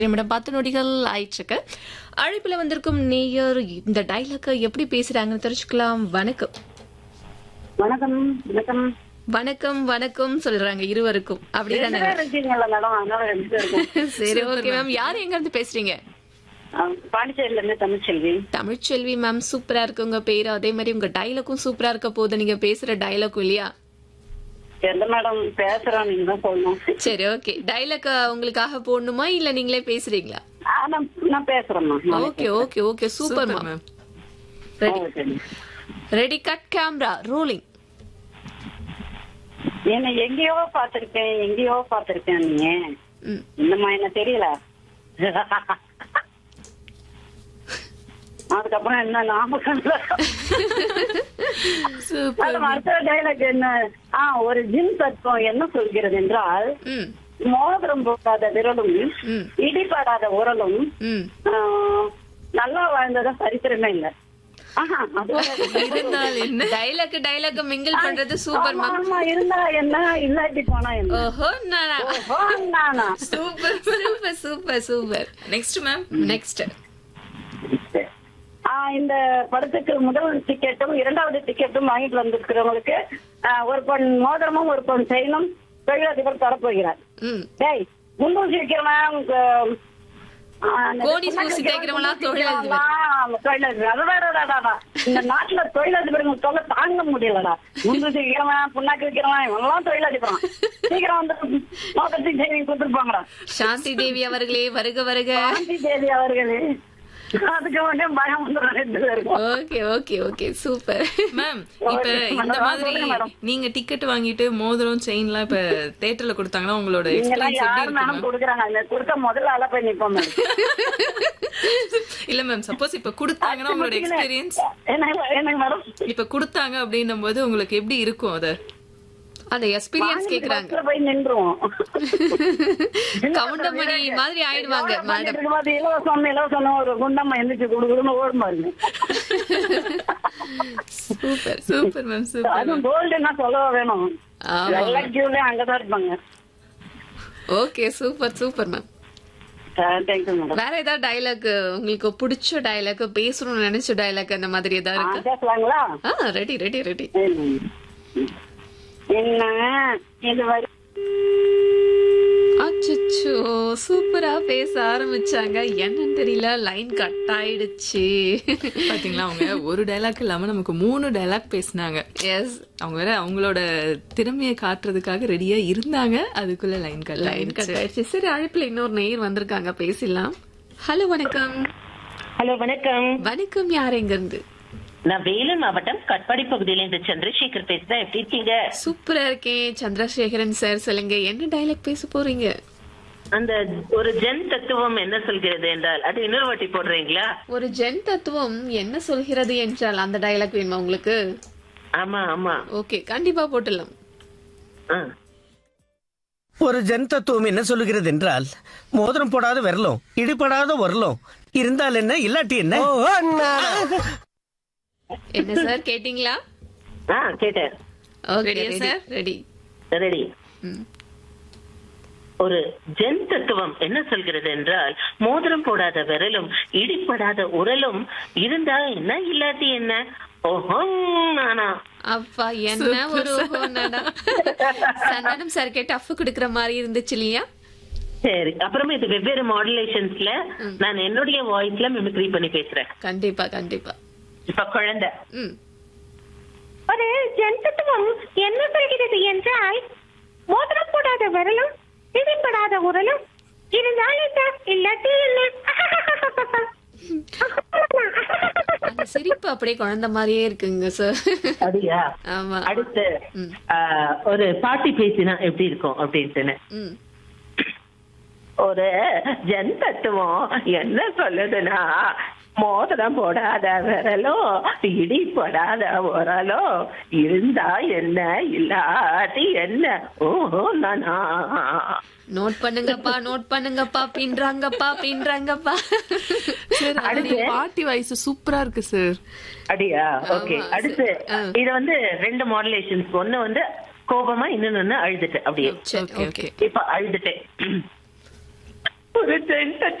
நிமிடம் பத்து நொடிகள் ஆயிடுச்சுக்கு அழைப்புல வந்திருக்கும் நேயர் இந்த டைலாக்க எப்படி பேசுறாங்கன்னு தெரிஞ்சுக்கலாம் வணக்கம் வணக்கம் வணக்கம் வணக்கம் வணக்கம் சொல்றாங்க இருவருக்கும் அப்படிதானே ரெண்டு பேர் இருக்கீங்கல்ல மேடம் அதனால ரெண்டு பேர் இருக்கும் சரி ஓகே மேம் யார் எங்க இருந்து பேசுறீங்க ஆ, பாண்டிச்சேரியில இருந்து தமிழ்ச்செல்வி தமிழ்ச்செல்வி மேம் சூப்பரா இருக்கு உங்க பேரு அதே மாதிரி உங்க டைலாக்கும் சூப்பரா இருக்க போது நீங்க பேசுற டைலாக்கும் இல்லையா எந்த மேடம் பேசுறோம் நீங்க தான் சொல்லணும் சரி ஓகே டைலாக் உங்களுக்காக போடணுமா இல்ல நீங்களே பேசுறீங்களா ஆ, நான் நான் பேசுறேம்மா okay okay okay super ma'am ஆ, சரி. ரெடி கட் கேமரா ரோலிங் என்ன எங்கேயோ பாத்திருக்கேன் எங்கேயோ பாத்திருக்கேன் நீங்க ம் இன்னுமா என்ன தெரியல அதுக்கப்புறம் என்ன நாமக்கல்ல சூப்பர் மேடம், அடுத்த டைலாக் என்ன ஆ ஒரு ஜிம் தத்துவம் என்ன சொல்கிறது என்றால் ம் மோதிரம் போடாத விரலும் ம் இடிபடாத உரலும் ம் ஆஹ், நல்லா வாழ்ந்ததா சரித்திரமே இல்ல ஆஹா, அது இருந்தால் என்ன டைலாக் டைலாக் மிங்கிள் பண்றது சூப்பர் ஆமா, மேம் ஆமா, இருந்தா என்ன இல்லாட்டி போனா என்ன ஓஹோ நானா ஓஹோ, நானா? Super super super super next ma'am next ஆஹ், இந்த படத்துக்கு முதல் டிக்கெட்டும் இரண்டாவது டிக்கெட்டும் வாங்கிட்டு வந்திருக்கிறவங்களுக்கு ஆஹ், ஒரு பொன் மோதிரமும் ஒரு பொன் செயினும் தொழிலதிபர் தரப்போகிறார் ம் டேய் முந்தூசி வைக்கிறவன் உங்க, ஆஹ், அந்த கோடி புண்ணாக்கு சூசி தேய்க்கிறவன்லாம் வைக்கிறவன் தொழிலதிபர். ஆமா, தொழிலதிபர் அடடடடடா. இந்த நாட்டுல தொழிலதிபர்கள் தொல்லை தாங்க முடியலடா முந்தூசி வைக்கிறவன் புண்ணாக்கு வைக்கிறவன் இவங்கெல்லாம் தொழிலதிபரம் சீக்கிரம் வந்து மோகத்துக்கு செய்தி கொடுத்துருப்பாங்கடா சாந்தி தேவி அவர்களே வருக வருக காந்தி தேதி அவர்களே அதுக்கு உடனே பயம் வந்துடும் ரெண்டு பேருக்கும் okay okay okay super ma'am இப்ப Okay, இந்த madam. மாதிரி சொல்லுங்க, madam. நீங்க டிக்கெட் வாங்கிட்டு மோதிரம் செயின்லாம் இப்ப தியேட்டர்ல கொடுத்தாங்கன்னா உங்களோட நீங்கெல்லாம் எக்ஸ்பீரியன்ஸ் எப்படி யார் இருக்கும் மேடம் மேம் கொடுக்குறாங்க அந்த கொடுக்க முதல்ல ஆள போய் நிப்போம் மேடம் இல்ல மேம் சப்போஸ் இப்ப கொடுத்தாங்கன்னா உங்களோட எக்ஸ்பீரியன்ஸ் என்ன என்ன மேடம் இப்ப கொடுத்தாங்க அப்படின்னும் போது உங்களுக்கு எப்படி இருக்கும் அது அந்த எக்ஸ்பீரியன்ஸ் கேக்குறாங்க பஸ்ல போய் நின்றுவோம் கவுண்டமணி மாதிரி ஆயிடுவாங்க மேடம் இருக்கும்போது இலவசம் இலவசம் ஒரு குண்டம்மா எந்திரிச்சு கொடுக்குறோம்னு ஓடும் பாருங்க சூப்பர் சூப்பர் மேம் சூப்பர் அதுவும் கோல்டுன்னா சொல்லவா வேணும் ஆமா எல்லா கியூலயும் அங்கதான் இருப்பாங்க okay super super ma'am thank you madam வேற ஏதாவது டைலாக் உங்களுக்கு பிடிச்ச டைலாக் பேசணும்னு நினைச்ச டைலாக் அந்த மாதிரி ஏதாவது இருக்கு பேசலாங்களா ஆ ரெடி ரெடி ரெடி என்ன இது வரை அச்சோ சூப்பரா பேச ஆரம்பிச்சாங்க என்னன்னு தெரியல லைன் கட் ஆயிடுச்சு பாத்தீங்களா அவங்க ஒரு டைலாக் இல்லாம நமக்கு மூணு டைலாக் பேசினாங்க எஸ் அவங்க வேற அவங்களோட திறமையை காட்டுறதுக்காக ரெடியா இருந்தாங்க அதுக்குள்ள லைன் கட் லைன் கட் ஆயிடுச்சு சரி அழைப்புல இன்னொரு நேயர் வந்திருக்காங்க பேசிடலாம் ஹலோ வணக்கம் ஹலோ வணக்கம் வணக்கம் யார் எங்க இருந்து நான் வேலூர் மாவட்டம் கட்பாடி பகுதியில இருந்து சந்திரசேகர் பேசுறேன் எப்படி இருக்கீங்க சூப்பரா இருக்கேன் சந்திரசேகரன் சார் சொல்லுங்க என்ன டைலாக் பேச போறீங்க அந்த ஒரு ஜென் தத்துவம் என்ன சொல்கிறது என்றால் அது இன்னொரு வாட்டி போடுறீங்களா ஒரு ஜென் தத்துவம் என்ன சொல்கிறது என்றால் அந்த டைலாக் வேணுமா உங்களுக்கு ஆமா ஆமா ஓகே கண்டிப்பா போட்டுடலாம் ஆ. ஒரு ஜன் தத்துவம் என்ன சொல்லுகிறது என்றால் மோதிரம் போடாத விரலும் இடிபடாத உரலும் இருந்தால் என்ன இல்லாட்டி என்ன என்ன சார் கேட்டீங்களா ஆ கேட்டேன் ஓகே Ready-யா, ரெடி sir? ரெடி ரெடி ம். ஒரு ஜென் தத்துவம் என்ன சொல்கிறது என்றால் மோதிரம் போடாத விரலும் இடிப்படாத உரலும் இருந்தா என்ன இல்லாட்டி என்ன ஓஹோ நானா அப்பா என்ன ஒரு ஓஹோனாடா. சந்தானம் சார்க்கே டஃப் குடுக்கற மாதிரி இருந்துச்சு இல்லையா சரி அப்புறமா இது வெவ்வேறு மாடுலேஷன்ஸ்ல நான் என்னுடைய வாய்ஸ்ல மிமிக்ரி பண்ணி பேசுறேன் கண்டிப்பா கண்டிப்பா இப்ப குழந்தை ம் ஒரு ஜந்தத்துவம் என்ன சொல்கிறது என்றால் மோதிரம் போடாத விரலும் இடிபடாத உரலும் இருந்தால் என்ன இல்லாட்டி என்ன அந்த சிரிப்பு அப்படியே குழந்தை மாதிரியே இருக்குங்க சார் அப்படியா ஆமா அடுத்து ம். ஆஹ், ஒரு பாட்டி பேசினா எப்படி இருக்கும் அப்படின்ட்டுன்னு ம் ஒரு ஜன் தத்துவம் என்ன சொல்லுதுன்னா மோதிரம் போடாத விரலும் இடி போடாத உரலும் இருந்தா என்ன இல்லாட்டி என்ன ஓஹோ நானா நோட் பண்ணுங்கப்பா நோட் பண்ணுங்கப்பா பின்றாங்கப்பா பின்றாங்கப்பா சார் அது பாட்டி வாய்ஸ் சூப்பரா இருக்கு சார் அப்படியா ஓகே ஆமா, அடுத்து ஆ. இது வந்து ரெண்டு மாடுலேஷன்ஸ் ஒண்ணு வந்து கோபமா இன்னொன்னு அழுதுட்டு அப்படியே சரி ஓகே ஓகே ஓகே இப்ப அழுதுட்டேன் ஒரு ஜென்ட